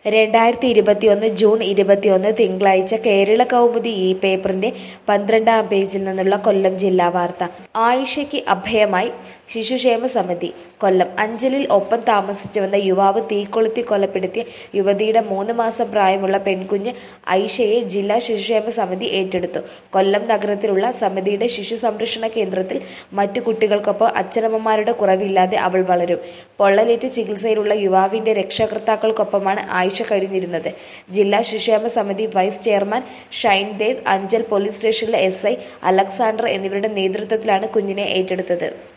രണ്ടായിരത്തി ഇരുപത്തിയൊന്ന് ജൂൺ ഇരുപത്തിയൊന്ന് തിങ്കളാഴ്ച കേരള കൗമുദി ഈ പേപ്പറിന്റെ പന്ത്രണ്ടാം പേജിൽ നിന്നുള്ള കൊല്ലം ജില്ലാ വാർത്ത ആയിഷയ്ക്ക് അഭയമായി ശിശുക്ഷേമ സമിതി കൊല്ലം അഞ്ചലിൽ ഒപ്പം താമസിച്ചു വന്ന യുവാവ് തീകൊളുത്തി കൊലപ്പെടുത്തിയ യുവതിയുടെ മൂന്ന് മാസം പ്രായമുള്ള പെൺകുഞ്ഞ് ഐഷയെ ജില്ലാ ശിശുക്ഷേമ സമിതി ഏറ്റെടുത്തു കൊല്ലം നഗരത്തിലുള്ള സമിതിയുടെ ശിശു സംരക്ഷണ കേന്ദ്രത്തിൽ മറ്റു കുട്ടികൾക്കൊപ്പം അച്ഛനമ്മമാരുടെ കുറവില്ലാതെ അവൾ വളരും പൊള്ളലേറ്റ് ചികിത്സയിലുള്ള യുവാവിന്റെ രക്ഷകർത്താക്കൾക്കൊപ്പമാണ് ആയിഷ കഴിഞ്ഞിരുന്നത് ജില്ലാ ശിശുക്ഷേമ സമിതി vice chairman Shine Dev Anchal police സ്റ്റേഷനിലെ എസ് ഐ അലക്സാണ്ടർ എന്നിവരുടെ നേതൃത്വത്തിലാണ് കുഞ്ഞിനെ ഏറ്റെടുത്തത്